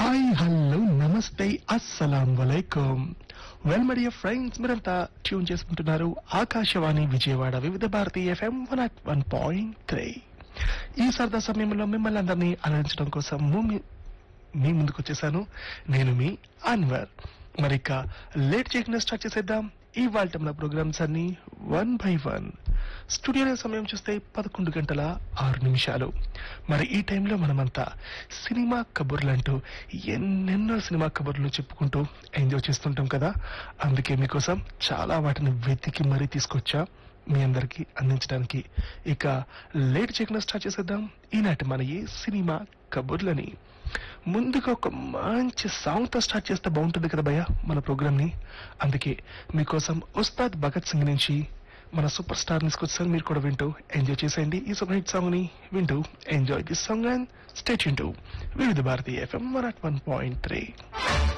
hi hello నమస్తే అస్సలాం వలైకుం వెల్ మై డియర్ ఫ్రెండ్స్ మీరంతా ట్యూన్ చేసుకుంటున్నారు Akashvani Vijayawada Vividh Bharati FM one at one point three ఈ సరదా సమయంలో మిమ్మల్ని అందరినీ అలరించడం కోసం ము- మీ ముందుకు వచ్చేసాను నేను మీ అన్వర్ మరి ఇక లేట్ చేయకుండా స్టార్ట్ చేసేద్దాం ఈ వాళ్ళ మన ప్రోగ్రామ్స్ అన్ని వన్ బై వన్ స్టూడియోలో సమయం చూస్తే పదకొండు గంటల ఆరు నిమిషాలు మరి ఈ టైంలో మనమంతా సినిమా కబుర్లు అంటూ ఎన్నెన్నో సినిమా కబుర్లు చెప్పుకుంటూ ఎంజాయ్ చేస్తుంటాం కదా అందుకే మీకోసం చాలా వాటిని వెతికి మరీ తీసుకొచ్చా మీ అందరికి అందించడానికి ఇక లేట్ చేయకుండా స్టార్ట్ చేసేద్దాం ఈనాటి మన ఈ సినిమా కబుర్లని ముందుగా ఒక మంచి సాంగ్ తో స్టార్ట్ చేస్తే బాగుంటుంది కదా భయ్య మన ప్రోగ్రామ్ ని అందుకే మీకోసం ఉస్తాద్ భగత్ సింగ్ నుంచి మన సూపర్ స్టార్ తీసుకొచ్చాను మీరు కూడా వింటూ ఎంజాయ్ చేసేయండి ఈ సూపర్ హిట్ సాంగ్ ని వింటూ enjoy this song and state into Vividh Bharati FM one at one point three